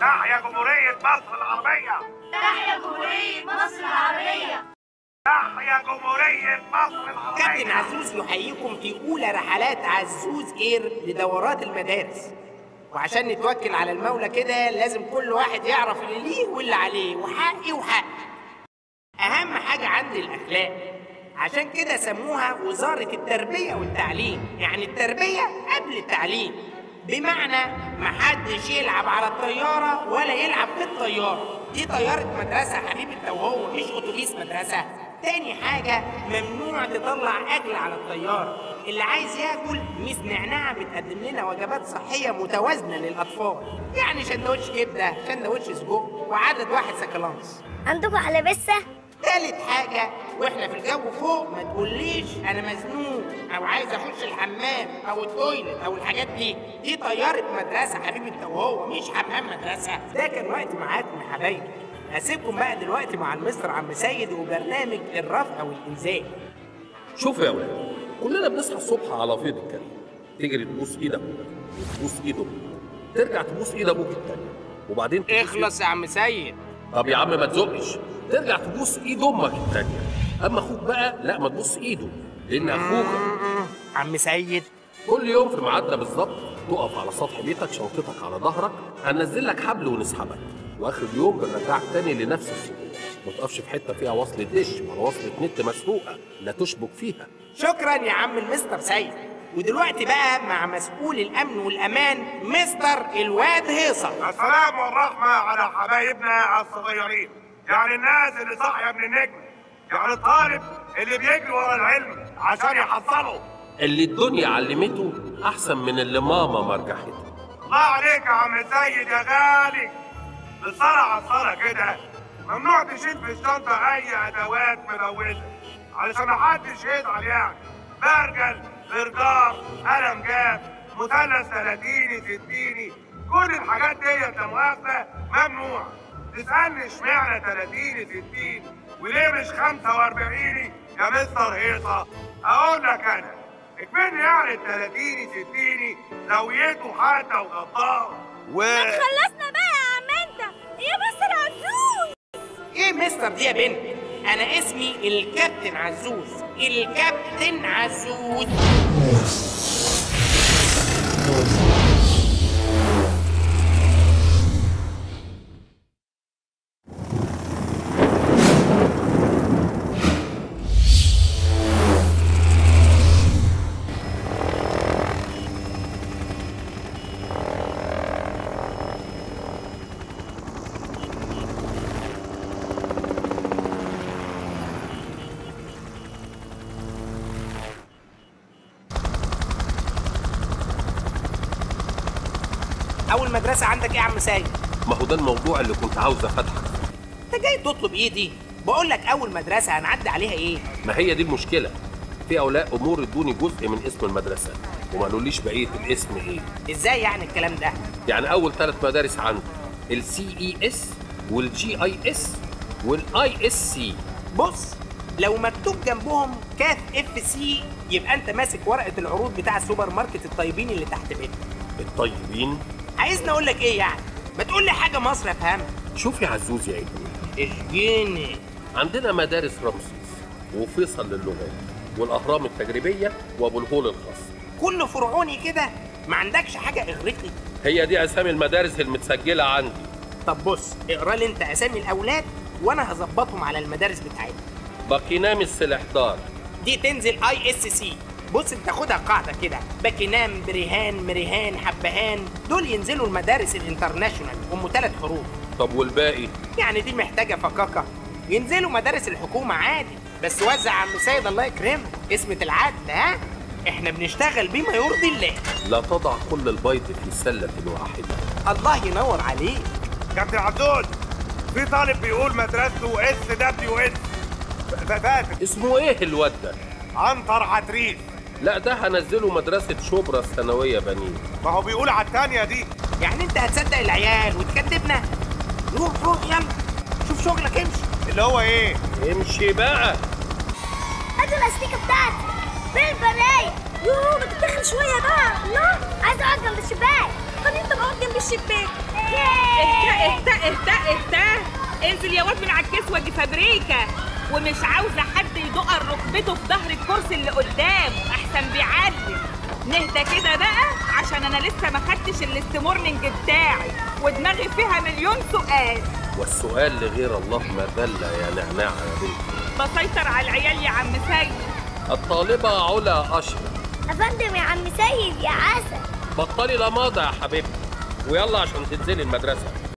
تحيا جمهورية مصر العربية تحيا جمهورية مصر العربية تحيا جمهورية مصر كابتن العربية عزوز يحييكم في أولى رحلات عزوز إير لدورات المدارس وعشان نتوكل على المولى كده لازم كل واحد يعرف اللي ليه واللي عليه وحقي وحقي أهم حاجة عندي الأخلاق عشان كده سموها وزارة التربية والتعليم يعني التربية قبل التعليم بمعنى محدش يلعب على الطيارة ولا يلعب في الطيارة دي طيارة مدرسة حبيبي انت وهو مش أتوبيس مدرسة تاني حاجة ممنوع تطلع أكل على الطيارة اللي عايز ياكل ميس نعناع بتقدم لنا وجبات صحية متوازنة للأطفال يعني شندوتش كبدة شندوتش سجق وعدد واحد سكالانس عندكم حلبسة؟ تالت حاجة واحنا في الجو فوق ما تقوليش انا مزنوق او عايز اخش الحمام او التويلت او الحاجات دي دي طيارة مدرسة حبيبي انت وهو مش حمام مدرسة ده كان وقت معاكم يا حبايبي هسيبكم بقى دلوقتي مع المستر عم سيد وبرنامج الرفع والإنزال شوف يا ولاد كلنا بنصحى الصبح على فيض الكريم تجري تبوس ايد ابوك وتبوس ايد امك ترجع تبوس ايد ابوك التانية وبعدين تبوس اخلص يا عم سيد إيد- طب يا عم ما تزقش ترجع تبوس ايد امك التانية اما اخوك بقى لا ما تبوس ايده لان اخوك عم سيد كل يوم في ميعادنا بالظبط تقف على سطح بيتك شنطتك على ظهرك هننزل لك حبل ونسحبك واخر اليوم بنرجعك تاني لنفس السكون ما تقفش في حته فيها وصلة دش ولا وصلة نت مسروقه لا تشبك فيها شكرا يا عم المستر سيد ودلوقتي بقى مع مسؤول الامن والامان مستر الواد هيصه السلام والرحمة على حبايبنا الصغيرين يعني الناس اللي صاحية من النجم يعني الطالب اللي بيجري ورا العلم عشان يحصله اللي الدنيا علمته احسن من اللي ماما مرجحته الله عليك يا عم سيد يا غالي بالصلاة على الصلاة كده ممنوع تشيل في الشنطة أي أدوات ملونة علشان محدش يزعل يعني برجل برجار قلم جاف مثلث تلاتيني ستيني كل الحاجات ديت لا مؤاخذة ممنوع تسألني اشمعنى تلاتيني ستيني وليه مش خمسة وأربعيني يا مستر هيصة أقول لك أنا اكملني يعني التلاتيني ستيني زاويته حتى وغطاه و خلصنا بقى يا عم انت يا مستر عزوز ايه مستر دي يا بنت انا اسمي الكابتن عزوز الكابتن عزوز اول مدرسه عندك ايه يا عم سيد ما هو ده الموضوع اللي كنت عاوز افتحك انت جاي تطلب ايه دي بقول لك اول مدرسه هنعدي عليها ايه ما هي دي المشكله في اولياء امور ادوني جزء من اسم المدرسه وما قالوليش بقيه الاسم ايه ازاي يعني الكلام ده يعني اول ثلاث مدارس عندي السي اي اس والجي اي اس والاي اس سي بص لو مكتوب جنبهم كاف اف سي يبقى انت ماسك ورقه العروض بتاع السوبر ماركت الطيبين اللي تحت بيتك الطيبين عايزني اقول لك ايه يعني ما تقول لي حاجه مصر افهمها شوف يا عزوز يا ابني اشجيني عندنا مدارس رمسيس وفيصل للغات والاهرام التجريبيه وابو الهول الخاص كله فرعوني كده ما عندكش حاجه اغريقي هي دي اسامي المدارس المتسجله عندي طب بص اقرا لي انت اسامي الاولاد وانا هظبطهم على المدارس بتاعتنا باكينام السلحدار دي تنزل اي اس سي بص انت خدها قاعده كده باكينام بريهان مريهان حبهان دول ينزلوا المدارس الانترناشونال ام ثلاث حروف طب والباقي يعني دي محتاجه فكاكه ينزلوا مدارس الحكومه عادي بس وزع عم سيد الله يكرمك اسمة العدل ها احنا بنشتغل بما يرضي الله لا تضع كل البيض في سله واحده الله ينور عليك كابتن عبدول في طالب بيقول مدرسته اس دبليو اس فاتك اسمه ايه الواد ده عنتر عتريس لا ده هنزله مدرسه شبرا الثانويه بنين ما هو بيقول على التانية دي يعني انت هتصدق العيال وتكذبنا روح روح يلا شوف شغلك امشي اللي هو ايه امشي بقى هات الاستيكه بتاعتي فين البرايه يوه ما تتدخل شويه بقى الله عايز اقعد جنب الشباك خليني انت اقعد جنب الشباك اهدى اهدى اهدى اهدى انزل يا واد من على الكسوة دي فابريكا ومش عاوزة حد يدق ركبته في ظهر الكرسي اللي قدامه أحسن بيعلم نهدى كده بقى عشان أنا لسه ما خدتش الاستمورنينج بتاعي ودماغي فيها مليون سؤال والسؤال لغير الله مذلة يا نعناع يا بنتي بسيطر على العيال يا عم سيد الطالبة علا أشرف افندم يا عم سيد يا عسل بطلي لماضة يا حبيبتي ويلا عشان تنزلي المدرسة